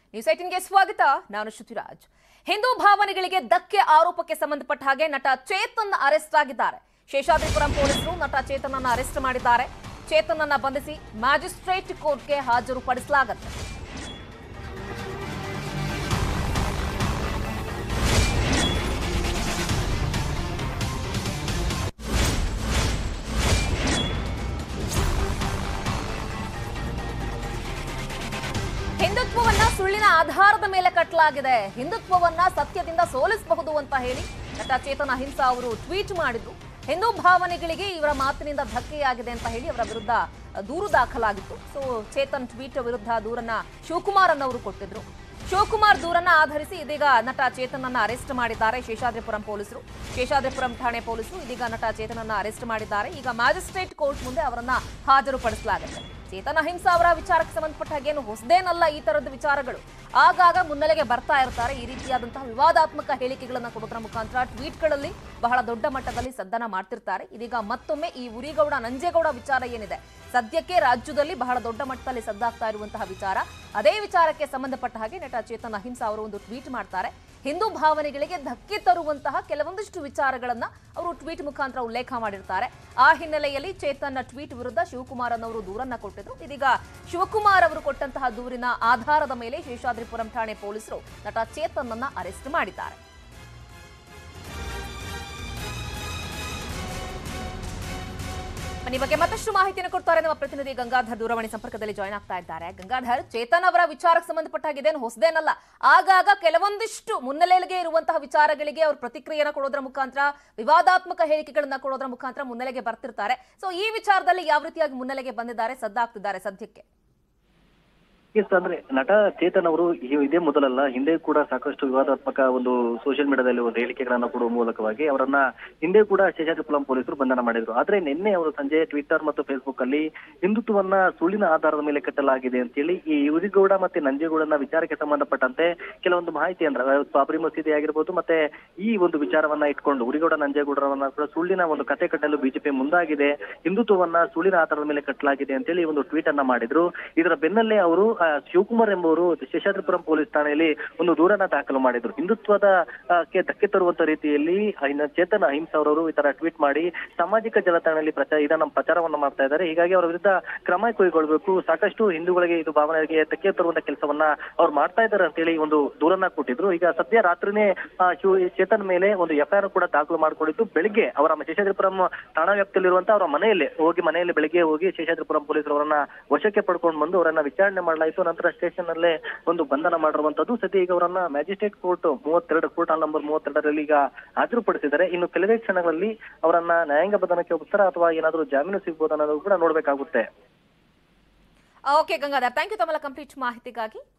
news ಏಟಿನ್ಗೆ ಸ್ವಾಗತ ನಾನು ಶ್ರುತಿರಾಜ್ ಹಿಂದೂ ಭಾವನೆಗಳಿಗೆ ಧಕ್ಕೆ ಆರೋಪಕ್ಕೆ ಸಂಬಂಧಪಟ್ಟ ಹಾಗೆ ನಟ ಚೇತನ್ ಅರೆಸ್ಟ್ ಆಗಿದ್ದಾರೆ ಶೇಷಾದ್ರಿಪುರಂ ಪೊಲೀಸರು ನಟ ಚೇತನ್ ಅನ್ನ ಅರೆಸ್ಟ್ ಮಾಡಿದ್ದಾರೆ ಚೇತನ್ ಅನ್ನ ಬಂಧಿಸಿ ಮ್ಯಾಜಿಸ್ಟ್ರೇಟ್ ಕೋರ್ಟ್ಗೆ ಹಾಜರುಪಡಿಸಲಾಗುತ್ತೆ ಹಿಂದುತ್ವವನ್ನ ಸುಳ್ಳಿನ ಆಧಾರದ ಮೇಲೆ ಕಟ್ಟಲಾಗಿದೆ ಹಿಂದುತ್ವವನ್ನ ಸತ್ಯದಿಂದ ಸೋಲಿಸಬಹುದು ಅಂತ ಹೇಳಿ ನಟ ಚೇತನ್ ಅಹಿಂಸಾ ಅವರು ಟ್ವೀಟ್ ಮಾಡಿದ್ರು ಹಿಂದೂ ಭಾವನೆಗಳಿಗೆ ಇವರ ಮಾತಿನಿಂದ ಧಕ್ಕೆಯಾಗಿದೆ ಅಂತ ಹೇಳಿ ಅವರ ವಿರುದ್ಧ ದೂರು ದಾಖಲಾಗಿತ್ತು ಸೊ ಚೇತನ್ ಟ್ವೀಟ್ ವಿರುದ್ಧ ದೂರನ್ನ ಶಿವಕುಮಾರ್ ಅನ್ನವರು ಕೊಟ್ಟಿದ್ರು ಶಿವಕುಮಾರ್ ದೂರನ್ನ ಆಧರಿಸಿ ಇದೀಗ ನಟ ಚೇತನನ್ನ ಅರೆಸ್ಟ್ ಮಾಡಿದ್ದಾರೆ ಶೇಷಾದ್ರಿಪುರಂ ಪೊಲೀಸರು ಶೇಷಾದ್ರಿಪುರಂ ಠಾಣೆ ಪೊಲೀಸರು ಇದೀಗ ನಟ ಚೇತನನ್ನ ಅರೆಸ್ಟ್ ಮಾಡಿದ್ದಾರೆ ಈಗ ಮ್ಯಾಜಿಸ್ಟ್ರೇಟ್ ಕೋರ್ಟ್ ಮುಂದೆ ಅವರನ್ನ ಹಾಜರುಪಡಿಸಲಾಗುತ್ತೆ ಚೇತನ ಅಹಿಂಸಾ ಅವರ ವಿಚಾರಕ್ಕೆ ಸಂಬಂಧಪಟ್ಟ ಹಾಗೇನು ಹೊಸದೇನಲ್ಲ ಈ ತರದ ವಿಚಾರಗಳು ಆಗಾಗ ಮುನ್ನೆಲೆಗೆ ಬರ್ತಾ ಇರ್ತಾರೆ ಈ ರೀತಿಯಾದಂತಹ ವಿವಾದಾತ್ಮಕ ಹೇಳಿಕೆಗಳನ್ನ ಕೊಡೋದ್ರ ಮುಖಾಂತರ ಟ್ವೀಟ್ಗಳಲ್ಲಿ ಬಹಳ ದೊಡ್ಡ ಮಟ್ಟದಲ್ಲಿ ಸದ್ದನ ಮಾಡ್ತಿರ್ತಾರೆ ಇದೀಗ ಮತ್ತೊಮ್ಮೆ ಈ ಉರಿಗೌಡ ನಂಜೇಗೌಡ ವಿಚಾರ ಏನಿದೆ ಸದ್ಯಕ್ಕೆ ರಾಜ್ಯದಲ್ಲಿ ಬಹಳ ದೊಡ್ಡ ಮಟ್ಟದಲ್ಲಿ ಸದ್ದಾಗ್ತಾ ಇರುವಂತಹ ವಿಚಾರ ಅದೇ ವಿಚಾರಕ್ಕೆ ಸಂಬಂಧಪಟ್ಟ ಹಾಗೆ ನಟ ಚೇತನ್ ಅಹಿಂಸಾ ಅವರು ಒಂದು ಟ್ವೀಟ್ ಮಾಡ್ತಾರೆ ಹಿಂದೂ ಭಾವನೆಗಳಿಗೆ ಧಕ್ಕೆ ತರುವಂತಹ ಕೆಲವೊಂದಿಷ್ಟು ವಿಚಾರಗಳನ್ನ ಅವರು ಟ್ವೀಟ್ ಮುಖಾಂತರ ಉಲ್ಲೇಖ ಮಾಡಿರ್ತಾರೆ ಆ ಹಿನ್ನೆಲೆಯಲ್ಲಿ ಚೇತನ್ ಟ್ವೀಟ್ ವಿರುದ್ಧ ಶಿವಕುಮಾರ್ ಅನ್ನವರು ದೂರನ್ನ ಕೊಟ್ಟಿದ್ರು ಇದೀಗ ಶಿವಕುಮಾರ್ ಅವರು ಕೊಟ್ಟಂತಹ ದೂರಿನ ಆಧಾರದ ಮೇಲೆ ಶೇಷಾದ್ರಿಪುರಂ ಠಾಣೆ ಪೊಲೀಸರು ನಟ ಚೇತನ್ ಅನ್ನ ಅರೆಸ್ಟ್ ಮಾಡಿದ್ದಾರೆ ಬನ್ನಿ ಈ ಬಗ್ಗೆ ಮತ್ತಷ್ಟು ಮಾಹಿತಿಯನ್ನು ಕೊಡ್ತಾರೆ ನಮ್ಮ ಪ್ರತಿನಿಧಿ ಗಂಗಾಧರ್ ದೂರವಾಣಿ ಸಂಪರ್ಕದಲ್ಲಿ ಜಾಯ್ನ್ ಆಗ್ತಾ ಇದ್ದಾರೆ ಗಂಗಾಧರ್ ಚೇತನ್ ಅವರ ವಿಚಾರಕ್ಕೆ ಸಂಬಂಧಪಟ್ಟಾಗಿದ್ದೇನು ಹೊಸದೇನಲ್ಲ ಆಗಾಗ ಕೆಲವೊಂದಿಷ್ಟು ಮುನ್ನೆಲೆಗೆ ಇರುವಂತಹ ವಿಚಾರಗಳಿಗೆ ಅವರು ಪ್ರತಿಕ್ರಿಯೆನ ಕೊಡೋದ್ರ ಮುಖಾಂತರ ವಿವಾದಾತ್ಮಕ ಹೇಳಿಕೆಗಳನ್ನ ಕೊಡೋದ್ರ ಮುಖಾಂತರ ಮುನ್ನೆಲೆಗೆ ಬರ್ತಿರ್ತಾರೆ ಸೊ ಈ ವಿಚಾರದಲ್ಲಿ ಯಾವ ರೀತಿಯಾಗಿ ಮುನ್ನೆಲೆಗೆ ಬಂದಿದ್ದಾರೆ ಸದ್ದಾಗ್ತಿದ್ದಾರೆ ಸದ್ಯಕ್ಕೆ ಎಸ್ ಅಂದ್ರೆ ನಟ ಚೇತನ್ ಅವರು ಈ- ಇದೇ ಮೊದಲಲ್ಲ ಹಿಂದೆ ಕೂಡ ಸಾಕಷ್ಟು ವಿವಾದಾತ್ಮಕ ಒಂದು ಸೋಷಿಯಲ್ ಮೀಡಿಯಾದಲ್ಲಿ ಒಂದು ಹೇಳಿಕೆಗಳನ್ನ ಕೊಡುವ ಮೂಲಕವಾಗಿ ಅವರನ್ನ ಹಿಂದೆ ಕೂಡ ಶೇಷಾದ್ರಿಪುರಂ ಪೊಲೀಸರು ಬಂಧನ ಮಾಡಿದ್ರು ಆದ್ರೆ ನಿನ್ನೆ ಅವರು ಸಂಜೆ ಟ್ವಿಟರ್ ಮತ್ತು ಫೇಸ್ಬುಕ್ ಅಲ್ಲಿ ಹಿಂದುತ್ವವನ್ನ ಸುಳ್ಳಿನ ಆಧಾರದ ಮೇಲೆ ಕಟ್ಟಲಾಗಿದೆ ಅಂತೇಳಿ ಈ ಉರಿಗೌಡ ಮತ್ತೆ ನಂಜೇಗೌಡನ ವಿಚಾರಕ್ಕೆ ಸಂಬಂಧಪಟ್ಟಂತೆ ಕೆಲವೊಂದು ಮಾಹಿತಿ ಅಂದ್ರೆ ಅಹ್, ಬಾಬರಿ ಮಸೀದಿ ಆಗಿರ್ಬೋದು ಮತ್ತೆ ಈ ಒಂದು ವಿಚಾರವನ್ನ ಇಟ್ಕೊಂಡು ಉರಿಗೌಡ ನಂಜೇಗೌಡರವನ್ನ ಕೂಡ ಸುಳ್ಳಿನ ಒಂದು ಕತೆ ಕಟ್ಟಲು ಬಿಜೆಪಿ ಮುಂದಾಗಿದೆ ಹಿಂದುತ್ವವನ್ನ ಸುಳ್ಳಿನ ಆಧಾರದ ಮೇಲೆ ಕಟ್ಟಲಾಗಿದೆ ಅಂತೇಳಿ ಒಂದು ಟ್ವೀಟ್ ಅನ್ನ ಮಾಡಿದ್ರು ಇದರ ಬೆನ್ನಲ್ಲೇ ಅವರು ಆ, ಶಿವಕುಮಾರ್ ಎಂಬುವರು ಶೇಷಾದ್ರಿಪುರಂ ಪೊಲೀಸ್ ಠಾಣೆಯಲ್ಲಿ ಒಂದು ದೂರನ್ನ ದಾಖಲು ಮಾಡಿದ್ರು ಹಿಂದುತ್ವದ ಆ, ಕ್ಕೆ ಧಕ್ಕೆ ತರುವಂತ ರೀತಿಯಲ್ಲಿ ಇನ್ನ ಚೇತನ್ ಅಹಿಂಸಾ ಅವರು ಈ ತರ ಟ್ವೀಟ್ ಮಾಡಿ ಸಾಮಾಜಿಕ ಜಾಲತಾಣದಲ್ಲಿ ಪ್ರಚಾರ ಇದನ್ನ ಪ್ರಚಾರವನ್ನ ಮಾಡ್ತಾ ಇದ್ದಾರೆ ಹೀಗಾಗಿ ಅವರ ವಿರುದ್ಧ ಕ್ರಮ ಕೈಗೊಳ್ಳಬೇಕು ಸಾಕಷ್ಟು ಹಿಂದೂಗಳಿಗೆ ಇದು ಭಾವನೆಗೆ ಧಕ್ಕೆ ತರುವಂತ ಕೆಲಸವನ್ನ ಅವ್ರು ಮಾಡ್ತಾ ಇದ್ದಾರೆ ಅಂತೇಳಿ ಒಂದು ದೂರನ್ನ ಕೊಟ್ಟಿದ್ರು ಈಗ ಸದ್ಯ ರಾತ್ರಿನೇ ಆ, ಶಿವ ಚೇತನ್ ಮೇಲೆ ಒಂದು ಎಫ್ಐಆರ್ ಕೂಡ ದಾಖಲು ಮಾಡಿಕೊಂಡಿದ್ದು ಬೆಳಿಗ್ಗೆ ಅವರ ಶೇಷಾದ್ರಿಪುರಂ ಠಾಣಾ ವ್ಯಾಪ್ತಿಯಲ್ಲಿರುವಂತ ಅವರ ಮನೆಯಲ್ಲಿ ಹೋಗಿ ಮನೆಯಲ್ಲಿ ಬೆಳಿಗ್ಗೆ ಹೋಗಿ ಶೇಷಾದ್ರಿಪುರಂ ಪೊಲೀಸರು ಅವರನ್ನ ವಶಕ್ಕೆ ಪಡ್ಕೊಂಡು ಬಂದು ಅವರನ್ನ ವಿಚಾರಣೆ ಮಾಡಲಾಯಿತು ನಂತರ ಸ್ಟೇಷನ್ ಅಲ್ಲೇ ಒಂದು ಬಂಧನ ಮಾಡಿರುವಂತದ್ದು ಸದ್ಯ ಈಗ ಅವರನ್ನ ಮ್ಯಾಜಿಸ್ಟ್ರೇಟ್ ಕೋರ್ಟ್ ಮೂವತ್ತೆರಡು ಕೋರ್ಟ್ ಹಾಲ್ ನಂಬರ್ ಮೂವತ್ತೆರಡರಲ್ಲಿ ಈಗ ಹಾಜರುಪಡಿಸಿದ್ದಾರೆ ಇನ್ನು ಕೆಲವೇ ಕ್ಷಣಗಳಲ್ಲಿ ಅವರನ್ನ ನ್ಯಾಯಾಂಗ ಬಂಧನಕ್ಕೆ ಒಪ್ಪಿಸ್ತಾರ ಅಥವಾ ಏನಾದರೂ ಜಾಮೀನು ಸಿಗ್ಬೋದು ಅನ್ನೋದು ಕೂಡ ನೋಡ್ಬೇಕಾಗುತ್ತೆ ಓಕೆ ಗಂಗಾಧರ್ ಥ್ಯಾಂಕ್ ಯು ತಮ್ಮ ಕಂಪ್ಲೀಟ್ ಮಾಹಿತಿಗಾಗಿ